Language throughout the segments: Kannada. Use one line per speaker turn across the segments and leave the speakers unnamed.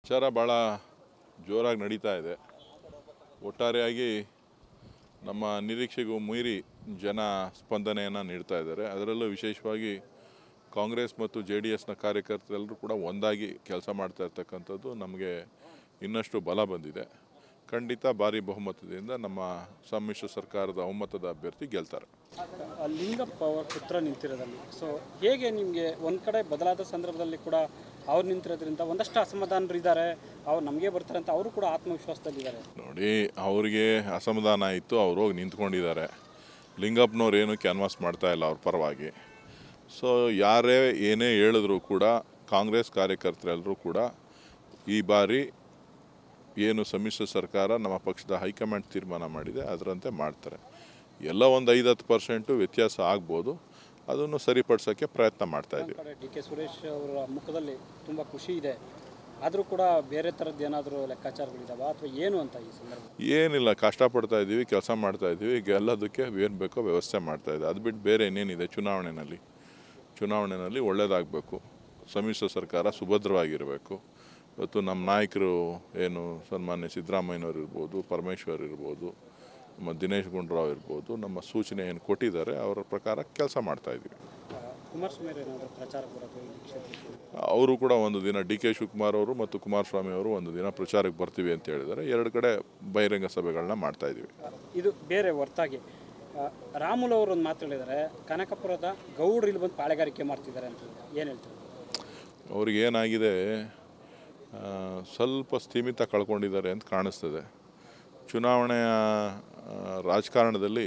ಪ್ರಚಾರ ಭಾಳ ಜೋರಾಗಿ ನಡೀತಾ ಇದೆ ಒಟ್ಟಾರೆಯಾಗಿ ನಮ್ಮ ನಿರೀಕ್ಷೆಗೂ ಮೀರಿ ಜನ ಸ್ಪಂದನೆಯನ್ನು ನೀಡ್ತಾ ಇದ್ದಾರೆ ಅದರಲ್ಲೂ ವಿಶೇಷವಾಗಿ ಕಾಂಗ್ರೆಸ್ ಮತ್ತು ಜೆ ಡಿ ಎಸ್ನ ಕಾರ್ಯಕರ್ತರೆಲ್ಲರೂ ಕೂಡ ಒಂದಾಗಿ ಕೆಲಸ ಮಾಡ್ತಾ ಇರ್ತಕ್ಕಂಥದ್ದು ನಮಗೆ ಇನ್ನಷ್ಟು ಬಲ ಬಂದಿದೆ ಖಂಡಿತ ಭಾರಿ ಬಹುಮತದಿಂದ ನಮ್ಮ ಸಮ್ಮಿಶ್ರ ಸರ್ಕಾರದ ಒಮ್ಮತದ ಅಭ್ಯರ್ಥಿ ಗೆಲ್ತಾರೆ
ಆ ಲಿಂಗಪ್ಪ ಅವರ ಪುತ್ರ ನಿಂತಿರೋದಲ್ಲಿ ಸೊ ಹೇಗೆ ನಿಮಗೆ ಒಂದು ಕಡೆ ಬದಲಾದ ಸಂದರ್ಭದಲ್ಲಿ ಕೂಡ ಅವ್ರು ನಿಂತಿರೋದ್ರಿಂದ ಒಂದಷ್ಟು ಅಸಮಾಧಾನರು ಇದ್ದಾರೆ ಅವ್ರು ನಮಗೆ ಬರ್ತಾರೆ ಅಂತ ಅವರು ಕೂಡ ಆತ್ಮವಿಶ್ವಾಸದಲ್ಲಿದ್ದಾರೆ
ನೋಡಿ ಅವ್ರಿಗೆ ಅಸಮಾಧಾನ ಇತ್ತು ಅವ್ರು ಹೋಗಿ ನಿಂತ್ಕೊಂಡಿದ್ದಾರೆ ಲಿಂಗಪ್ಪನವ್ರು ಏನು ಕ್ಯಾನ್ವಾಸ್ ಮಾಡ್ತಾ ಇಲ್ಲ ಅವ್ರ ಪರವಾಗಿ ಸೊ ಯಾರೇ ಏನೇ ಹೇಳಿದ್ರು ಕೂಡ ಕಾಂಗ್ರೆಸ್ ಕಾರ್ಯಕರ್ತರೆಲ್ಲರೂ ಕೂಡ ಈ ಬಾರಿ ಏನು ಸಮ್ಮಿಶ್ರ ಸರ್ಕಾರ ನಮ್ಮ ಪಕ್ಷದ ಹೈಕಮಾಂಡ್ ತೀರ್ಮಾನ ಮಾಡಿದೆ ಅದರಂತೆ ಮಾಡ್ತಾರೆ ಎಲ್ಲ ಒಂದು ಐದು ಹತ್ತು ಪರ್ಸೆಂಟು ವ್ಯತ್ಯಾಸ ಆಗ್ಬೋದು ಅದನ್ನು ಸರಿಪಡಿಸೋಕ್ಕೆ ಪ್ರಯತ್ನ ಮಾಡ್ತಾ ಇದ್ದೀವಿ
ಕಡೆ ಡಿ ಕೆ ಸುರೇಶ್ ಅವರ ಮುಖದಲ್ಲಿ ತುಂಬ ಖುಷಿ ಇದೆ ಆದರೂ ಕೂಡ ಬೇರೆ ಥರದ್ದು ಏನಾದರೂ ಲೆಕ್ಕಾಚಾರಗಳಿದಾವ ಅಥವಾ ಏನು ಅಂತ ಈ ಸಂದರ್ಭ
ಏನಿಲ್ಲ ಕಷ್ಟಪಡ್ತಾ ಇದ್ದೀವಿ ಕೆಲಸ ಮಾಡ್ತಾ ಇದ್ದೀವಿ ಗೆಲ್ಲೋದಕ್ಕೆ ಏನು ಬೇಕೋ ವ್ಯವಸ್ಥೆ ಮಾಡ್ತಾ ಇದೆ ಅದು ಬಿಟ್ಟು ಬೇರೆ ಇನ್ನೇನಿದೆ ಚುನಾವಣೆಯಲ್ಲಿ ಚುನಾವಣೆಯಲ್ಲಿ ಒಳ್ಳೆಯದಾಗಬೇಕು ಸಮ್ಮಿಶ್ರ ಸರ್ಕಾರ ಸುಭದ್ರವಾಗಿರಬೇಕು ಇವತ್ತು ನಮ್ಮ ನಾಯಕರು ಏನು ಸನ್ಮಾನ್ಯ ಸಿದ್ದರಾಮಯ್ಯನವ್ರು ಇರ್ಬೋದು ಪರಮೇಶ್ವರ್ ಇರ್ಬೋದು ನಮ್ಮ ದಿನೇಶ್ ಗುಂಡೂರಾವ್ ಇರ್ಬೋದು ನಮ್ಮ ಸೂಚನೆ ಏನು ಕೊಟ್ಟಿದ್ದಾರೆ ಅವರ ಪ್ರಕಾರ ಕೆಲಸ ಮಾಡ್ತಾ ಇದ್ದೀವಿ
ಆ, ಕುಮಾರಸ್ವಾಮಿ ಅವರು ಏನಾದರೂ ಪ್ರಚಾರಕ್ಕೆ ಬರೋದು ಈ ಕ್ಷೇತ್ರಕ್ಕೆ
ಅವರು ಕೂಡ ಒಂದು ದಿನ ಡಿ ಕೆ ಶಿವಕುಮಾರ್ ಅವರು ಮತ್ತು ಕುಮಾರಸ್ವಾಮಿ ಅವರು ಒಂದು ದಿನ ಪ್ರಚಾರಕ್ಕೆ ಬರ್ತೀವಿ ಅಂತ ಹೇಳಿದ್ದಾರೆ ಎರಡು ಕಡೆ ಬಹಿರಂಗ ಸಭೆಗಳನ್ನ ಮಾಡ್ತಾ ಇದ್ದೀವಿ
ಇದು ಬೇರೆ ಹೊರ್ತಾಗಿ ಆ, ರಾಮುಲು ಅವರು ಒಂದು ಮಾತು ಹೇಳಿದ್ದಾರೆ ಕನಕಪುರದ ಗೌಡ್ರು ಇಲ್ಲಿ ಬಂದು ಪಾಳೆಗಾರಿಕೆ ಮಾಡ್ತಿದ್ದಾರೆ ಅಂತ ಏನು ಹೇಳ್ತಾರೆ
ಅವ್ರಿಗೆ ಏನಾಗಿದೆ ಆ, ಸ್ವಲ್ಪ ಸ್ಥೀಮಿತ ಕಳ್ಕೊಂಡಿದ್ದಾರೆ ಅಂತ ಕಾಣಿಸ್ತದೆ ಚುನಾವಣೆಯ ಆ, ರಾಜಕಾರಣದಲ್ಲಿ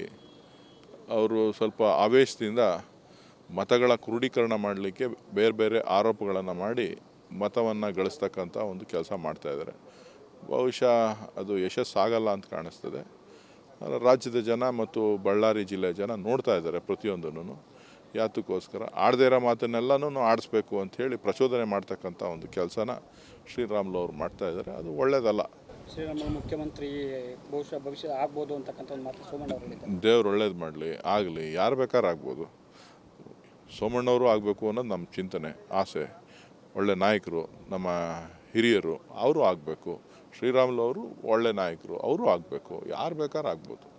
ಅವರು ಸ್ವಲ್ಪ ಆವೇಶದಿಂದ ಮತಗಳ ಕ್ರೋಢೀಕರಣ ಮಾಡಲಿಕ್ಕೆ ಬೇರೆ ಬೇರೆ ಆರೋಪಗಳನ್ನು ಮಾಡಿ ಮತವನ್ನು ಗಳಿಸ್ತಕ್ಕಂಥ ಒಂದು ಕೆಲಸ ಮಾಡ್ತಾ ಇದ್ದಾರೆ ಬಹುಶಃ ಅದು ಯಶಸ್ಸಾಗಲ್ಲ ಅಂತ ಕಾಣಿಸ್ತದೆ ರಾಜ್ಯದ ಜನ ಮತ್ತು ಬಳ್ಳಾರಿ ಜಿಲ್ಲೆಯ ಜನ ನೋಡ್ತಾ ಇದ್ದಾರೆ ಪ್ರತಿಯೊಂದನ್ನು ಯಾತಕ್ಕೋಸ್ಕರ ಆಡದೇ ಇರೋ ಮಾತನ್ನೆಲ್ಲನೂ ಆಡಿಸ್ಬೇಕು ಅಂತ ಹೇಳಿ ಪ್ರಚೋದನೆ ಮಾಡ್ತಕ್ಕಂಥ ಒಂದು ಕೆಲಸನ ಶ್ರೀರಾಮ್ಲು ಅವ್ರು ಮಾಡ್ತಾ ಇದ್ದಾರೆ ಅದು ಒಳ್ಳೆಯದಲ್ಲ
ಶ್ರೀರಾಮುಲು ಮುಖ್ಯಮಂತ್ರಿ ಬಹುಶಃ ಭವಿಷ್ಯ ಆಗ್ಬೋದು ಅಂತಕ್ಕಂಥ ಒಂದು ಮಾತು ಸೋಮಣ್ಣ ಅವರು ಹೇಳಿದ್ದಾರೆ
ದೇವ್ರು ಒಳ್ಳೇದು ಮಾಡಲಿ ಆಗಲಿ ಯಾರು ಬೇಕಾದ್ರೂ ಆಗ್ಬೋದು ಸೋಮಣ್ಣವರು ಆಗಬೇಕು ಅನ್ನೋದು ನಮ್ಮ ಚಿಂತನೆ ಆಸೆ ಒಳ್ಳೆ ನಾಯಕರು ನಮ್ಮ ಹಿರಿಯರು ಅವರು ಆಗಬೇಕು ಶ್ರೀರಾಮುಲು ಅವರು ಒಳ್ಳೆ ನಾಯಕರು ಅವರು ಆಗಬೇಕು ಯಾರು ಬೇಕಾದ್ರೂ ಆಗ್ಬೋದು